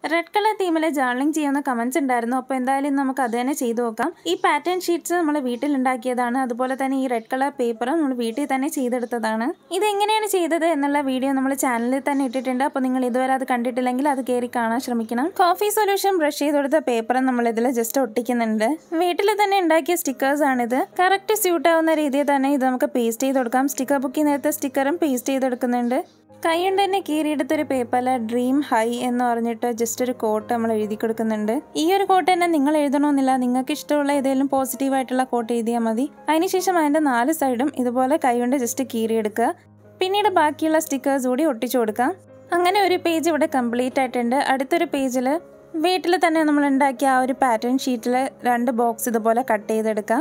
red colour തീമിലെ journaling ചെയ്യുന്ന comments ഉണ്ടായിരുന്നു അപ്പോൾ എന്തായാലും നമുക്ക് അത് തന്നെ ചെയ്തു നോക്കാം ഈ പാറ്റേൺ ഷീറ്റ്സ് നമ്മൾ വീട്ടിൽ ഉണ്ടാക്കിയതാണ് അതുപോലെ തന്നെ ഈ റെഡ് കളർ പേപ്പർ നമ്മൾ വീട്ടിൽ തന്നെ ചെയ്തെടുത്തതാണ് ഇത് എങ്ങനെയാണ് ചെയ്തത് എന്നുള്ള വീഡിയോ നമ്മൾ ചാനലിൽ തന്നെ ഇട്ടിട്ടുണ്ട് അപ്പോൾ നിങ്ങൾ ഇതുവരെ അത് കണ്ടിട്ടില്ലെങ്കിൽ അത് കയറി കാണാൻ ശ്രമിക്കണം കോഫി സൊല്യൂഷൻ ബ്രഷ് ചെയ്ത് കൊടുത്ത പേപ്പർ നമ്മൾ ഇതിൽ ജസ്റ്റ് ഒട്ടിക്കുന്നുണ്ട് വീട്ടിൽ തന്നെ ഉണ്ടാക്കിയ സ്റ്റിക്കേഴ്സ് ആണിത് കറക്റ്റ് സ്യൂട്ട് ആവുന്ന രീതിയിൽ തന്നെ ഇത് നമുക്ക് പേസ്റ്റ് ചെയ്ത് കൊടുക്കാം സ്റ്റിക്കർ ബുക്കിൽ നേരത്തെ സ്റ്റിക്കറും പേസ്റ്റ് ചെയ്തെടുക്കുന്നുണ്ട് കൈകൊണ്ട് തന്നെ കീറിയെടുത്തൊരു പേപ്പറിൽ ഡ്രീം ഹൈ എന്ന് പറഞ്ഞിട്ട് ജസ്റ്റ് ഒരു കോട്ട് നമ്മൾ എഴുതി കൊടുക്കുന്നുണ്ട് ഈ ഒരു കോട്ട് തന്നെ നിങ്ങൾ എഴുതണമെന്നില്ല നിങ്ങൾക്ക് ഇഷ്ടമുള്ള ഏതെങ്കിലും പോസിറ്റീവ് ആയിട്ടുള്ള കോട്ട് എഴുതിയാൽ മതി അതിനുശേഷം അതിൻ്റെ നാല് സൈഡും ഇതുപോലെ കൈകൊണ്ട് ജസ്റ്റ് കീറിയെടുക്കുക പിന്നീട് ബാക്കിയുള്ള സ്റ്റിക്കേഴ്സ് കൂടി ഒട്ടിച്ചു കൊടുക്കാം അങ്ങനെ ഒരു പേജ് ഇവിടെ കംപ്ലീറ്റ് ആയിട്ടുണ്ട് അടുത്തൊരു പേജിൽ വീട്ടിൽ തന്നെ നമ്മൾ ഉണ്ടാക്കിയ ആ ഒരു പാറ്റേൺ ഷീറ്റിൽ രണ്ട് ബോക്സ് ഇതുപോലെ കട്ട് ചെയ്തെടുക്കാം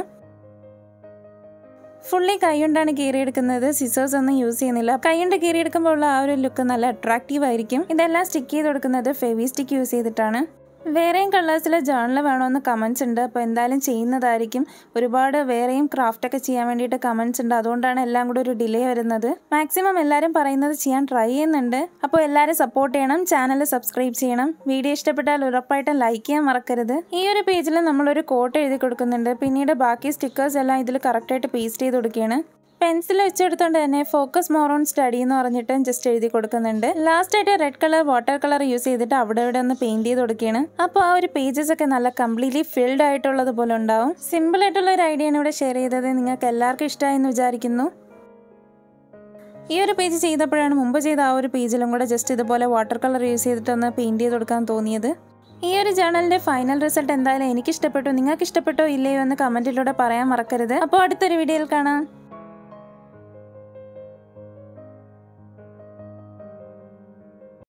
ഫുള്ളി കൈകൊണ്ടാണ് കീറിയെടുക്കുന്നത് സിസേഴ്സ് ഒന്നും യൂസ് ചെയ്യുന്നില്ല കൈകൊണ്ട് കീറിയെടുക്കുമ്പോൾ ഉള്ള ആ ഒരു ലുക്ക് നല്ല അട്രാക്റ്റീവ് ആയിരിക്കും ഇതെല്ലാം സ്റ്റിക്ക് ചെയ്ത് കൊടുക്കുന്നത് ഫെവി സ്റ്റിക്ക് യൂസ് ചെയ്തിട്ടാണ് വേറെയും കളേഴ്സിലെ ജേണൽ വേണമെന്ന് കമൻസ് ഉണ്ട് അപ്പോൾ എന്തായാലും ചെയ്യുന്നതായിരിക്കും ഒരുപാട് വേറെയും ക്രാഫ്റ്റ് ഒക്കെ ചെയ്യാൻ വേണ്ടിയിട്ട് കമൻസ് ഉണ്ട് അതുകൊണ്ടാണ് എല്ലാം കൂടെ ഒരു ഡിലേ വരുന്നത് മാക്സിമം എല്ലാവരും പറയുന്നത് ചെയ്യാൻ ട്രൈ ചെയ്യുന്നുണ്ട് അപ്പോൾ എല്ലാവരും സപ്പോർട്ട് ചെയ്യണം ചാനൽ സബ്സ്ക്രൈബ് ചെയ്യണം വീഡിയോ ഇഷ്ടപ്പെട്ടാൽ ഉറപ്പായിട്ടും ലൈക്ക് ചെയ്യാൻ മറക്കരുത് ഈ ഒരു പേജിൽ നമ്മളൊരു കോട്ട് എഴുതി കൊടുക്കുന്നുണ്ട് പിന്നീട് ബാക്കി സ്റ്റിക്കേഴ്സ് എല്ലാം ഇതിൽ കറക്റ്റായിട്ട് പേസ്റ്റ് ചെയ്ത് കൊടുക്കുകയാണ് പെൻസിൽ വെച്ചെടുത്തോണ്ട് തന്നെ ഫോക്കസ് മോർ ഓൺ സ്റ്റഡി എന്ന് പറഞ്ഞിട്ട് ജസ്റ്റ് എഴുതി കൊടുക്കുന്നുണ്ട് ലാസ്റ്റ് ആയിട്ട് red colour water colour use ചെയ്തിട്ട് അവിടെ ഇവിടെ ഒന്ന് പെയിന്റ് ചെയ്ത് കൊടുക്കുകയാണ് അപ്പോൾ ആ ഒരു പേജസ് ഒക്കെ നല്ല കംപ്ലീറ്റ്ലി ഫിൽഡ് ആയിട്ടുള്ളത് പോലെ ഉണ്ടാവും സിമ്പിൾ ആയിട്ടുള്ള ഒരു ഐഡിയ ആണ് ഇവിടെ ഷെയർ ചെയ്തത് നിങ്ങൾക്ക് എല്ലാവർക്കും ഇഷ്ടമായി എന്ന് വിചാരിക്കുന്നു ഈ ഒരു പേജ് ചെയ്തപ്പോഴാണ് മുമ്പ് ചെയ്ത ആ ഒരു പേജിലും കൂടെ ജസ്റ്റ് ഇതുപോലെ വാട്ടർ കളർ യൂസ് ചെയ്തിട്ടൊന്ന് പെയിന്റ് ചെയ്ത് കൊടുക്കാൻ തോന്നിയത് ഈ ഒരു ജേണലിന്റെ ഫൈനൽ റിസൾട്ട് എന്തായാലും എനിക്ക് ഇഷ്ടപ്പെട്ടു നിങ്ങൾക്ക് ഇഷ്ടപ്പെട്ടോ ഇല്ലയോ എന്ന് കമന്റിലൂടെ പറയാൻ മറക്കരുത് അപ്പോൾ അടുത്തൊരു വീഡിയോയിൽ കാണാം